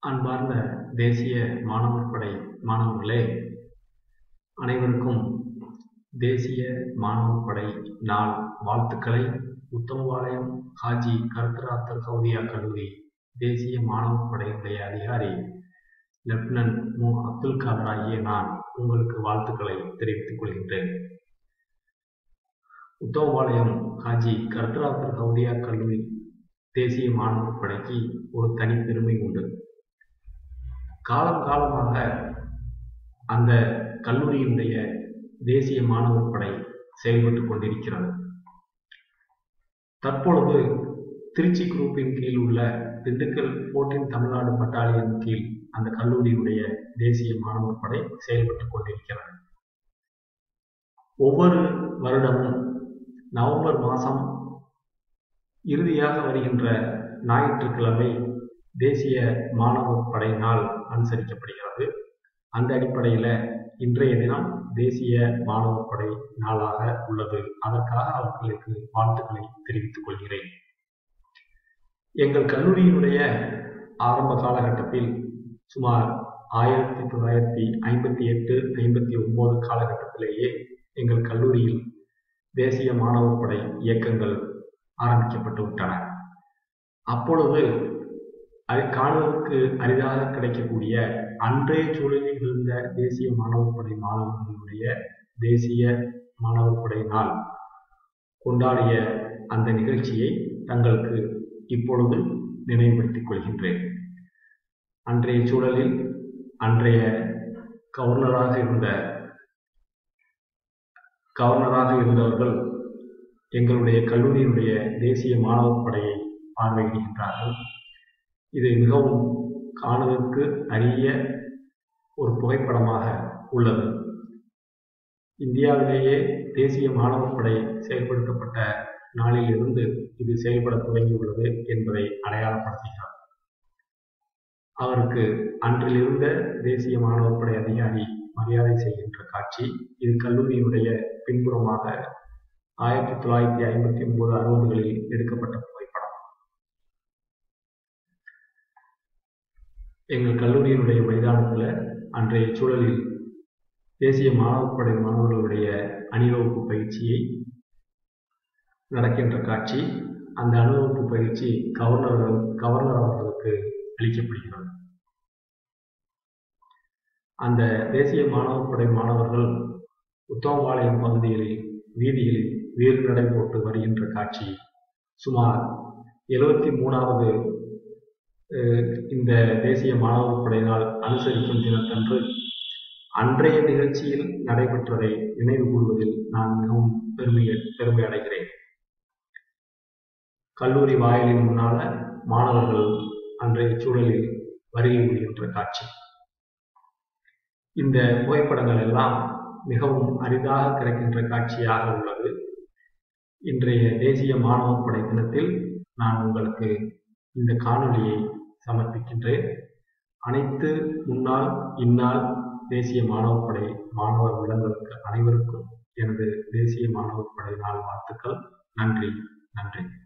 அன்பார்ந்த தேசிய மாணவர் படை மாணவர்களே அனைவருக்கும் தேசிய மாணவர் படை நாள் வாழ்த்துக்களை உத்தமபாளையம் ஹாஜி கருத்தராத்தர் கவுதியா கல்லூரி தேசிய மாணவர் படையினுடைய அதிகாரி லெப்டினன்ட் மு அப்துல் காதர் ஆகிய நான் உங்களுக்கு வாழ்த்துக்களை தெரிவித்துக் கொள்கின்றேன் உத்தமபாளையம் ஹாஜி கருத்தராத்தர் கவுதியா கல்லூரி தேசிய மாணவர் படைக்கு ஒரு தனிப்பெருமை உண்டு காலம் காலமாக அந்த கல்லூரியினுடைய தேசிய மாணவர் படை செயல்பட்டுக் கொண்டிருக்கிறது தற்பொழுது திருச்சி குரூப்பின் கீழ் உள்ள திண்டுக்கல் போர்டின் தமிழ்நாடு பட்டாலியன் கீழ் அந்த கல்லூரியினுடைய தேசிய மாணவர் படை செயல்பட்டுக் கொண்டிருக்கிறது ஒவ்வொரு வருடமும் நவம்பர் மாதம் இறுதியாக வருகின்ற ஞாயிற்றுக்கிழமை தேசிய மாணவர் படை நாள் அனுசரிக்கப்படுகிறது அந்த அடிப்படையில் இன்றைய தினம் தேசிய மாணவர் படை நாளாக உள்ளது அதற்காக அவர்களுக்கு வாழ்த்துக்களை தெரிவித்துக் கொள்கிறேன் எங்கள் கல்லூரியினுடைய ஆரம்ப காலகட்டத்தில் சுமார் ஆயிரத்தி தொள்ளாயிரத்தி ஐம்பத்தி எட்டு ஐம்பத்தி ஒன்பது காலகட்டத்திலேயே எங்கள் கல்லூரியில் தேசிய மாணவர் படை இயக்கங்கள் ஆரம்பிக்கப்பட்டு விட்டன அப்பொழுது அது காணுவதற்கு அரிதாக கிடைக்கக்கூடிய அன்றைய சூழலில் இருந்த தேசிய மாணவர் படை மாணவர்களுடைய தேசிய மாணவர் படை நாள் கொண்டாடிய அந்த நிகழ்ச்சியை தங்களுக்கு இப்பொழுது நினைவுபடுத்திக் கொள்கின்றேன் அன்றைய சூழலில் அன்றைய கவர்னராக இருந்த கவர்னராக இருந்தவர்கள் எங்களுடைய கல்லூரியினுடைய தேசிய மாணவர் படையை பார்வையிடுகின்றார்கள் இது மிகவும் காணுவதற்கு அரிய ஒரு புகைப்படமாக உள்ளது இந்தியாவிலேயே தேசிய மாணவர் படை செயல்படுத்தப்பட்ட நாளில் இருந்து இது செயல்பட துவங்கியுள்ளது என்பதை அடையாளப்படுத்துகிறார் அவருக்கு அன்றிலிருந்த தேசிய மாணவர் படை அதிகாரி மரியாதை செய்கின்ற காட்சி இது கல்லூரியினுடைய பின்புறமாக ஆயிரத்தி தொள்ளாயிரத்தி ஐம்பத்தி ஒன்பது அறுபதுகளில் எடுக்கப்பட்ட புகைப்படம் எங்கள் கல்லூரியினுடைய மைதானத்தில் அன்றைய சூழலில் தேசிய மாணவர் படை மாணவர்களுடைய அணிவகுப்பு பயிற்சியை நடக்கின்ற காட்சி அந்த அணிவகுப்பு பயிற்சி கவர்னர் கவர்னர் அவர்களுக்கு அளிக்கப்படுகிறது அந்த தேசிய மாணவர் படை மாணவர்கள் உத்தமபாளையம் பகுதிகளில் வீதிகளில் வேறு நடை போட்டு வருகின்ற காட்சி சுமார் எழுபத்தி மூணாவது இந்த தேசிய மாணவர் படை நாள் அனுசரிக்கும் தினத்தன்று அன்றைய நிகழ்ச்சியில் நடைபெற்றதை நினைவு கூறுவதில் நான் மிகவும் பெருமை பெருமை அடைகிறேன் கல்லூரி வாயிலின் முன்னால மாணவர்கள் அன்றைய சூழலில் வருகை புரிகின்ற காட்சி இந்த புகைப்படங்கள் எல்லாம் மிகவும் அரிதாக கிடைக்கின்ற காட்சியாக உள்ளது இன்றைய தேசிய மாணவர் படை தினத்தில் நான் உங்களுக்கு இந்த காணொலியை சமர்ப்பிக்கின்றேன் அனைத்து முன்னாள் இந்நாள் தேசிய மாணவர் படை மாணவர் உள்ளங்களுக்கு அனைவருக்கும் எனது தேசிய மாணவர் படை நாள் வாழ்த்துக்கள் நன்றி நன்றி